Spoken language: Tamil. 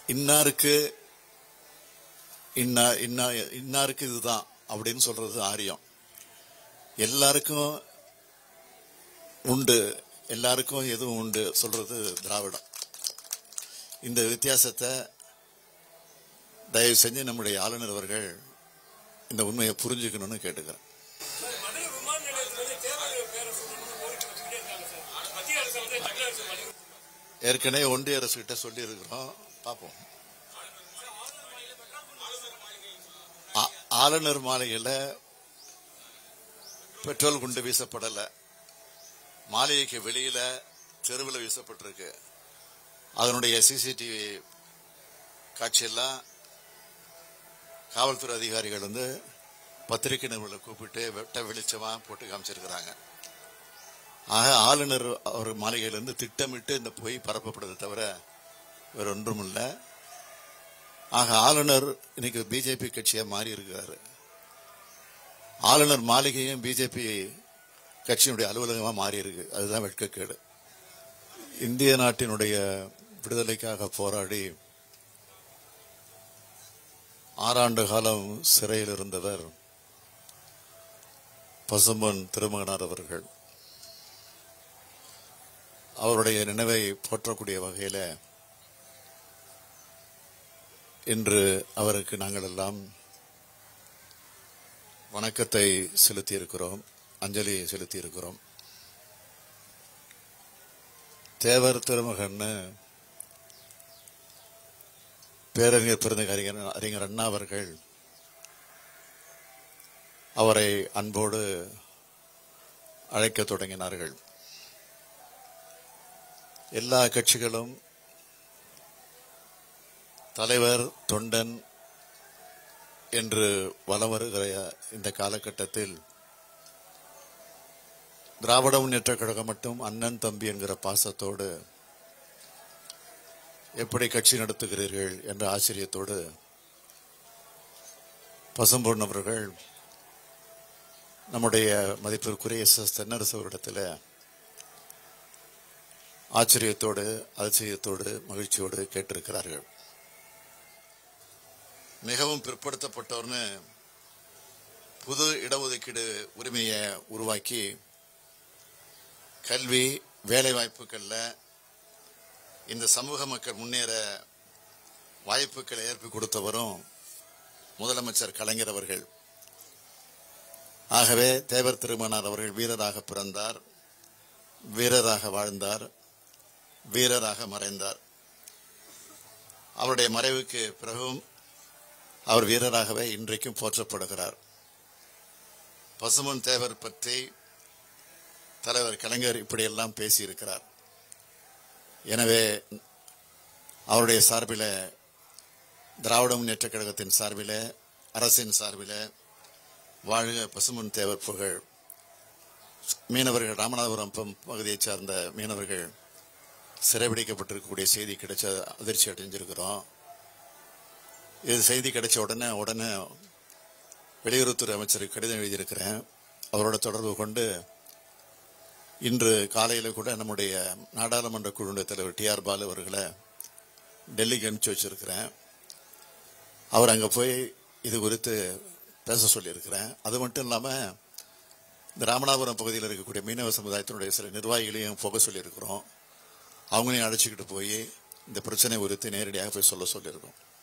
இன்னாருக்கு இன்னா இன்னா இன்னாருக்கு இதுதான் அப்படின்னு சொல்றது ஆரியம் எல்லாருக்கும் உண்டு எல்லாருக்கும் எதுவும் உண்டு சொல்றது திராவிடம் இந்த வித்தியாசத்தை தயவு செஞ்சு நம்முடைய ஆளுநர் அவர்கள் இந்த உண்மையை புரிஞ்சுக்கணும்னு கேட்டுக்கிறேன் மதுரை விமான நிலையத்திலிருந்து தேர்தல் பேர சொல்லணும்னு கோரிக்கை வச்சுக்கிட்டே இருக்காங்க சார் மத்திய அரசு வந்து தமிழக அரசு வலியுறுத்தி ஏற்கனவே ஒன்றிய அரசு கிட்ட சொல்லி இருக்கிறோம் பார்ப்போம் ஆ- ஆளுநர் மாளிகையில் பெட்ரோல் குண்டு வீசப்படல மாளிகைக்கு வெளியில தெருவில் வீசப்பட்டிருக்கு அதனுடைய சிசிடிவி காட்சியெல்லாம் காவல்துறை அதிகாரிகள் வந்து பத்திரிகை நிறுவனங்களை கூப்பிட்டு வெட்ட வெளிச்சமா போட்டு காமிச்சிருக்கிறாங்க ஆக ஆளுநர் அவர் மாளிகையிலிருந்து திட்டமிட்டு இந்த பொய் பரப்பப்படுது தவிர வேற ஒன்றும் இல்லை ஆக ஆளுநர் இன்னைக்கு பிஜேபி கட்சியா மாறி இருக்கிறாரு ஆளுநர் மாளிகையும் பிஜேபி கட்சியினுடைய அலுவலகமா மாறி இருக்கு அதுதான் வெட்கக்கேடு இந்திய நாட்டினுடைய விடுதலைக்காக போராடி ஆறாண்டு காலம் சிறையில் இருந்தவர் பசும்பொன் திருமகனார் அவர்கள் அவருடைய நினைவை போற்றக்கூடிய வகையில இன்று அவருக்கு நாங்கள் எல்லாம் வணக்கத்தை செலுத்தி இருக்கிறோம் அஞ்சலி செலுத்தி இருக்கிறோம் தேவர் திருமகன்னு பேரறிஞர் பிறந்த அறிஞர் அறிஞர் அண்ணா அவர்கள் அவரை அன்போடு அழைக்கத் தொடங்கினார்கள் எல்லா கட்சிகளும் தலைவர் தொண்டன் என்று வலம் வருகிற இந்த காலகட்டத்தில் திராவிட முன்னேற்ற கழகம் மட்டும் அண்ணன் தம்பி என்கிற பாசத்தோடு எப்படி கட்சி நடத்துகிறீர்கள் என்ற ஆச்சரியத்தோடு பசும்பொன் அவர்கள் நம்முடைய மதிப்பிற்குரிய எஸ் எஸ் தென்னரசு அவரிடத்தில் ஆச்சரியத்தோடு அதிசயத்தோடு மகிழ்ச்சியோடு கேட்டிருக்கிறார்கள் மிகவும் பிற்படுத்தப்பட்டோர்னு புது இடஒதுக்கீடு உரிமையை உருவாக்கி கல்வி வேலை வாய்ப்புகள்ல இந்த சமூக மக்கள் முன்னேற வாய்ப்புகளை ஏற்பி கொடுத்தவரும் முதலமைச்சர் கலைஞர் அவர்கள் ஆகவே தேவர் திருமணார் அவர்கள் வீரராக பிறந்தார் வீரராக வாழ்ந்தார் வீரராக மறைந்தார் அவருடைய மறைவுக்கு பிறகும் அவர் வீரராகவே இன்றைக்கும் போற்றப்படுகிறார் பசுமன் தேவர் பற்றி தலைவர் கலைஞர் இப்படியெல்லாம் பேசியிருக்கிறார் எனவே அவருடைய சார்பில் திராவிட முன்னேற்ற கழகத்தின் சார்பில் அரசின் சார்பில் வாழ்க பசுமன் தேவர் புகழ் மீனவர்கள் ராமநாதபுரம் பம் பகுதியைச் சார்ந்த மீனவர்கள் சிறைபிடிக்கப்பட்டிருக்கக்கூடிய செய்தி கிடைச்ச அதிர்ச்சி அடைஞ்சிருக்கிறோம் இது செய்தி கிடைச்ச உடனே உடனே வெளியுறவுத்துறை அமைச்சருக்கு கடிதம் எழுதியிருக்கிறேன் அவரோட தொடர்பு கொண்டு இன்று காலையில் கூட நம்முடைய நாடாளுமன்ற குழுவுடைய தலைவர் டி ஆர் பாலு அவர்களை டெல்லிக்கு அனுப்பிச்சு வச்சிருக்கிறேன் அவர் அங்கே போய் இது குறித்து பேச சொல்லியிருக்கிறேன் அது மட்டும் இல்லாமல் இந்த ராமநாதபுரம் பகுதியில் இருக்கக்கூடிய மீனவ சமுதாயத்தினுடைய சில நிர்வாகிகளையும் போக சொல்லியிருக்கிறோம் அவங்களையும் அழைச்சிக்கிட்டு போய் இந்த பிரச்சனை குறித்து நேரடியாக போய் சொல்ல சொல்லியிருக்கோம்